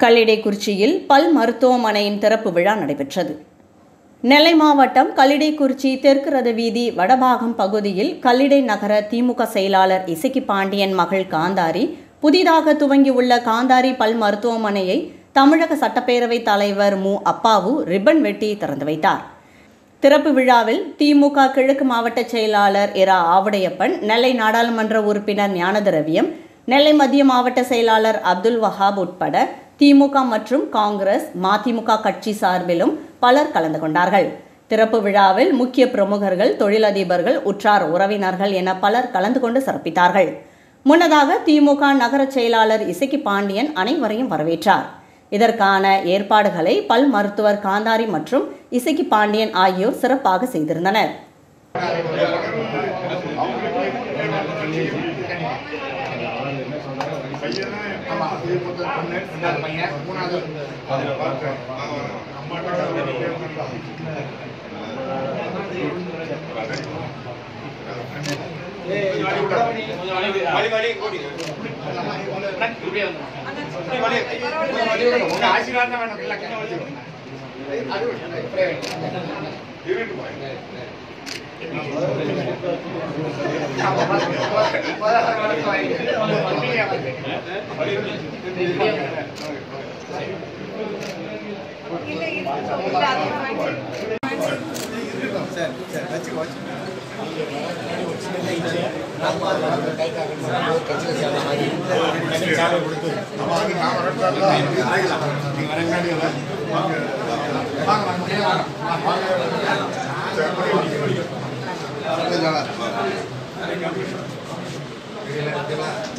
கல்லிடைக்குறிச்சியில் பல் மருத்துவமனையின் திறப்பு விழா நடைபெற்றது நெல்லை மாவட்டம் கல்லிடைக்குறிச்சி தெற்கு ரத வீதி வடபாகம் பகுதியில் கல்லிடை நகர திமுக செயலாளர் இசக்கி பாண்டியன் மகள் காந்தாரி புதிதாக துவங்கியுள்ள காந்தாரி பல் மருத்துவமனையை தமிழக சட்டப்பேரவைத் தலைவர் மு அப்பாவு ரிப்பன் வெட்டி திறந்து வைத்தார் திறப்பு விழாவில் திமுக கிழக்கு மாவட்ட செயலாளர் இரா ஆவுடையப்பன் நெல்லை நாடாளுமன்ற உறுப்பினர் ஞானதிரவியம் நெல்லை மத்திய மாவட்ட செயலாளர் அப்துல் வஹாப் உட்பட திமுக மற்றும் காங்கிரஸ் மதிமுக கட்சி சார்பிலும் பலர் கலந்து கொண்டார்கள் திறப்பு விழாவில் முக்கிய பிரமுகர்கள் தொழிலதிபர்கள் உற்றார் உறவினர்கள் என பலர் கலந்து கொண்டு சிறப்பித்தார்கள் முன்னதாக திமுக நகர செயலாளர் இசக்கி பாண்டியன் அனைவரையும் வரவேற்றார் இதற்கான ஏற்பாடுகளை பல் மருத்துவர் காந்தாரி மற்றும் இசக்கி பாண்டியன் ஆகியோர் சிறப்பாக செய்திருந்தனர் ஆமா இது மொத்தம் பொண்ணு ரெண்டாவது பையன் மூணாவது ஆசீர்வாதம் வேணும் பிள்ளை கண்ணை வச்சுக்கணும் அது இப்படியே இருட்டு போய் வாங்க